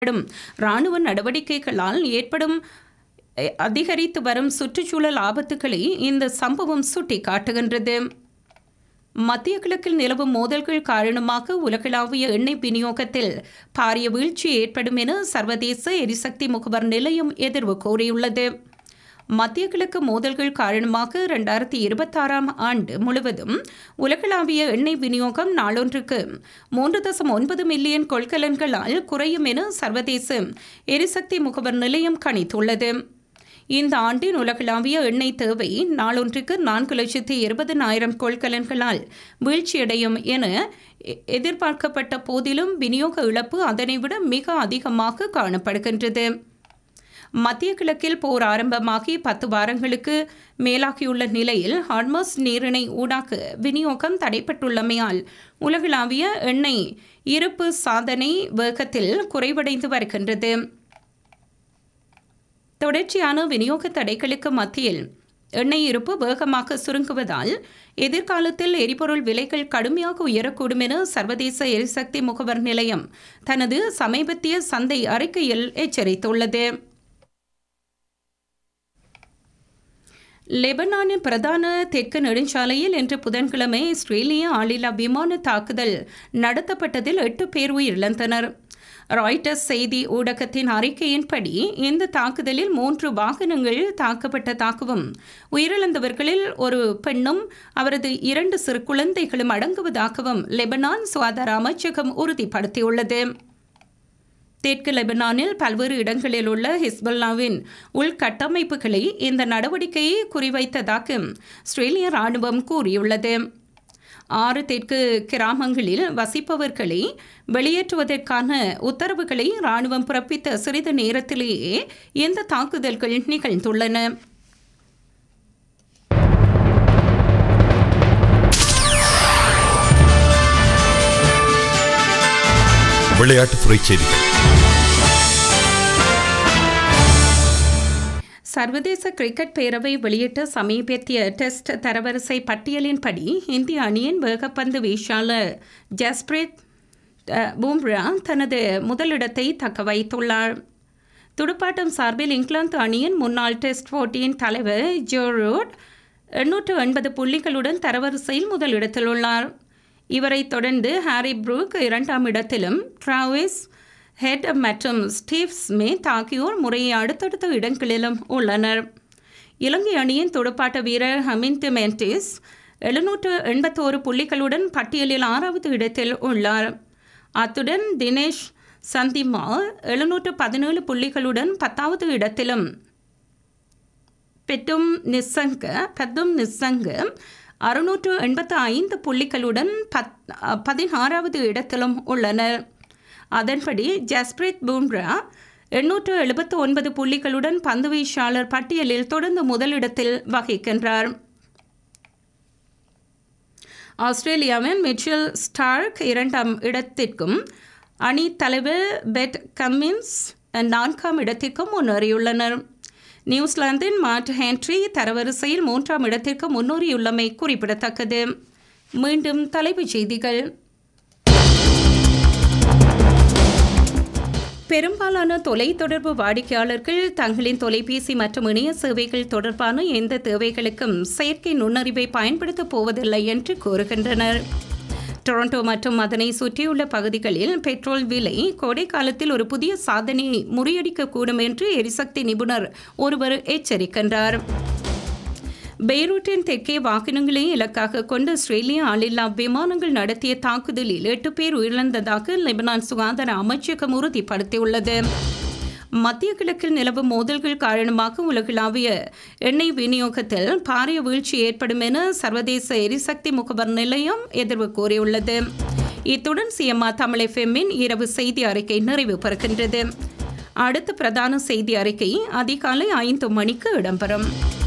ஏற்படும் இராணுவ நடவடிக்கைகளால் ஏற்படும் அஹ், அதிகரித்து வரும் சுற்றுச்சூழல் ஆபத்துக்களை இந்த சம்பவம் சுட்டிக்காட்டுகின்றது மத்திய கிழக்கில் நிலவும் மோதல்கள் காரணமாக உலகளாவிய எண்ணெய் விநியோகத்தில் பாரிய வீழ்ச்சி ஏற்படும் என சர்வதேச எரிசக்தி முகவர் நிலையம் எதிர்வு கூறியுள்ளது மத்திய கிழக்கு மோதல்கள் காரணமாக இரண்டாயிரத்தி இருபத்தாறாம் ஆண்டு முழுவதும் உலகளாவிய எண்ணெய் விநியோகம் நாளொன்றுக்கு மூன்று தசம் ஒன்பது மில்லியன் கொள்கலன்களால் குறையும் என சர்வதேச எரிசக்தி முகவர் நிலையம் கணித்துள்ளது இந்த ஆண்டின் உலகளாவிய எண்ணெய் தேவை நாளொன்றுக்கு நான்கு லட்சத்தி இருபதனாயிரம் கொள்கலன்களால் வீழ்ச்சியடையும் என எ- எதிர்பார்க்கப்பட்ட போதிலும் விநியோக இழப்பு அதனைவிட மிக அதிகமாக காணப்படுகின்றது மத்திய கிழக்கில் போர் ஆரம்பமாகி பத்து வாரங்களுக்கு மேலாகியுள்ள நிலையில் ஹார்மஸ் நீரிணை ஊடாக விநியோகம் தடைப்பட்டுள்ளமையால் உலகளாவிய எண்ணெய் இருப்பு சாதனை வேகத்தில் குறைவடைந்து வருகின்றது தொடர்ச்சியான விநியோக தடைகளுக்கு மத்தியில் எண்ணெய் இருப்பு வேகமாக சுருங்குவதால் எதிர்காலத்தில் எரிபொருள் விலைகள் கடுமையாக உயரக்கூடும் என சர்வதேச எரிசக்தி முகவர் நிலையம் தனது சமீபத்திய சந்தை அறிக்கையில் எச்சரித்துள்ளது லெபனானின் பிரதான தெற்கு நெடுஞ்சாலையில் இன்று புதன்கிழமை இஸ்ரேலிய ஆளில்லா விமான தாக்குதல் நடத்தப்பட்டதில் எட்டு பேர் உயிரிழந்தனர் ராய்டர்ஸ் செய்தி ஊடகத்தின் அறிக்கையின்படி இந்த தாக்குதலில் மூன்று வாகனங்கள் தாக்கப்பட்டதாகவும் உயிரிழந்தவர்களில் ஒரு பெண்ணும் அவரது இரண்டு சிறு குழந்தைகளும் அடங்குவதாகவும் லெபனான் சுகாதார அமைச்சகம் உறுதிப்படுத்தியுள்ளது தெற்கு லெபனானில் பல்வேறு இடங்களில் உள்ள ஹிஸ்புல்லாவின் உள்கட்டமைப்புகளை இந்த நடவடிக்கையை குறிவைத்ததாக இஸ்ரேலிய ராணுவம் கூறியுள்ளது ஆறு தெற்கு கிராமங்களில் வசிப்பவர்களை வெளியேற்றுவதற்கான உத்தரவுகளை ராணுவம் பிறப்பித்த சிறிது நேரத்திலேயே இந்த தாக்குதல்கள் நிகழ்ந்துள்ளன விளையாட்டுத்துறை செய்திகள் சர்வதேச கிரிக்கெட் பேரவை வெளியிட்ட சமீபத்திய டெஸ்ட் தரவரிசை பட்டியலின்படி இந்திய அணியின் வேகப்பந்து வீச்சாளர் ஜஸ்பிரித் அஹ், பும்ரா தனது முதலிடத்தை தக்க வைத்துள்ளார் துடுப்பாட்டம் சார்பில் இங்கிலாந்து அணியின் முன்னாள் டெஸ்ட் போட்டியின் தலைவர் ஜோ ரூட் எண்ணூற்று எண்பது புள்ளிகளுடன் தரவரிசையில் முதலிடத்தில் உள்ளார் இவரைத் தொடர்ந்து ஹாரி ப்ரூக் இரண்டாம் இடத்திலும் டிராவிஸ் ஹெட் மற்றும் ஸ்டீவ் ஸ்மித் ஆகியோர் முறையே அடுத்தடுத்த இடங்களிலும் உள்ளனர் இலங்கை அணியின் துடுப்பாட்ட வீரர் ஹமிந்த் மென்டிஸ் எழுநூற்று எண்பத்தோரு புள்ளிகளுடன் பட்டியலில் ஆறாவது இடத்தில் உள்ளார் அத்துடன் தினேஷ் சந்திமா எழுநூற்று பதினேழு புள்ளிகளுடன் பத்தாவது இடத்திலும் பெட்டும் நிசங்க பெத்தும் நிசங்க அறுநூற்று எண்பத்து ஐந்து புள்ளிகளுடன் பத் பதினாறாவது இடத்திலும் உள்ளனர் அதன்படி ஜஸ்பிரித் பும்ரா எண்ணூற்று எழுபத்து ஒன்பது புள்ளிகளுடன் பந்து வீச்சாளர் பட்டியலில் தொடர்ந்து முதலிடத்தில் வகிக்கின்றார் ஆஸ்திரேலியாவின் மிச்சல் ஸ்டார்க் இரண்டாம் இடத்திற்கும் அணி தலைவர் பெட் கம்மின்ஸ் நான்காம் இடத்திற்கும் முன்னேறியுள்ளனர் நியூசிலாந்தின் மார்ட் ஹென்ட்ரி தரவரிசையில் மூன்றாம் இடத்திற்கு முன்னேறியுள்ளமை குறிப்பிடத்தக்கது மீண்டும் தலைப்புச் செய்திகள் பெரும்பாலான தொலைத்தொடர்பு வாடிக்கையாளர்கள் தங்களின் தொலைபேசி மற்றும் இணைய சேவைகள் தொடர்பான எந்த தேவைகளுக்கும் செயற்கை நுண்ணறிவை பயன்படுத்தப் போவதில்லை என்று கூறுகின்றனர் டொரண்டோ மற்றும் அதனை சுற்றியுள்ள பகுதிகளில் பெட்ரோல் விலை கோடை காலத்தில் ஒரு புதிய சாதனையை முறியடிக்கக்கூடும் என்று எரிசக்தி நிபுணர் ஒருவர் எச்சரிக்கின்றார் பெய்ரூட்டின் தெற்கே வாகனங்களை இலக்காக கொண்டு ஆஸ்திரேலிய ஆளில்லா விமானங்கள் நடத்திய தாக்குதலில் எட்டு பேர் உயிரிழந்ததாக லெபனான் சுகாதார அமைச்சகம் உறுதிப்படுத்தியுள்ளது மத்திய கிழக்கில் நிலவும் மோதல்கள் காரணமாக உலகளாவிய எண்ணெய் விநியோகத்தில் பாரிய வீழ்ச்சி ஏற்படும் என சர்வதேச எரிசக்தி முகவர் நிலையம் எதிர்வு கூறியுள்ளது இத்துடன் சிஎம்ஆ தமிழ் எஃப்எம்மின் இரவு செய்தி அறிக்கை நிறைவு பெறுகின்றது அடுத்த பிரதான செய்தி அறிக்கை அதிகாலை ஐந்து மணிக்கு இடம்பெறும்